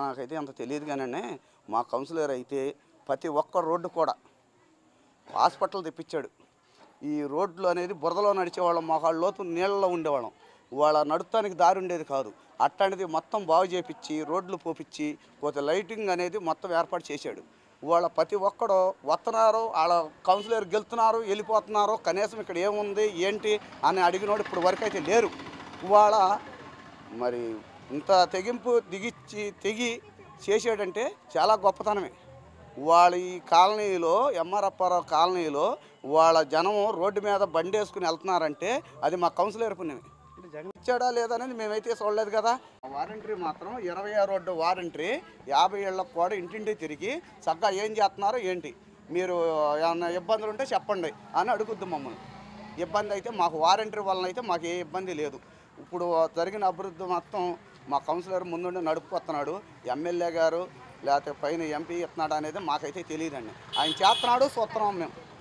నాకైతే అంత తెలియదు కానీ మా కౌన్సిలర్ అయితే ప్రతి ఒక్క రోడ్డు కూడా హాస్పిటల్ తెప్పించాడు ఈ రోడ్లు అనేది బురదలో నడిచేవాళ్ళం మోకాళ్ళ లోతు నీళ్ళలో ఉండేవాళ్ళం వాళ్ళ నడుస్తానికి దారి ఉండేది కాదు అట్లాంటిది మొత్తం బాగు చేపించి రోడ్లు పోపించి కొంత లైటింగ్ అనేది మొత్తం ఏర్పాటు చేశాడు వాళ్ళ ప్రతి ఒక్కడు వస్తున్నారు వాళ్ళ కౌన్సిలర్ గెలుతున్నారు వెళ్ళిపోతున్నారు కనీసం ఇక్కడ ఏముంది ఏంటి అని అడిగినోడు ఇప్పుడు వరకు అయితే లేరు ఇవాళ మరి ఇంత తెగింపు దిగిచ్చి తెగి చేసాడంటే చాలా గొప్పతనమే వాళ్ళ ఈ కాలనీలో ఎంఆర్ఎఫ్ఆర్ఆర్ కాలనీలో వాళ్ళ జనం రోడ్డు మీద బండి వేసుకుని వెళ్తున్నారంటే అది మా కౌన్సిలర్ పుణ్యమే అంటే జగన్ ఇచ్చాడా లేదనేది మేమైతే చూడలేదు కదా వారంటరీ మాత్రం ఇరవై రోడ్డు వారంటరీ యాభై ఏళ్ళకు కూడా ఇంటింటి తిరిగి చక్కగా ఏం చేస్తున్నారో ఏంటి మీరు ఏమన్నా ఇబ్బందులు ఉంటే చెప్పండి అని అడుగుద్ది మమ్మల్ని ఇబ్బంది అయితే మాకు వారంటరీ వలన అయితే మాకు ఏ ఇబ్బంది లేదు ఇప్పుడు జరిగిన అభివృద్ధి మొత్తం మా కౌన్సిలర్ ముందుండి నడుపుకొస్తున్నాడు ఎమ్మెల్యే గారు లేకపోతే పైన ఎంపీ ఇస్తున్నాడు అనేది మాకైతే తెలియదండి ఆయన చేస్తున్నాడు చూస్తున్నాం మేము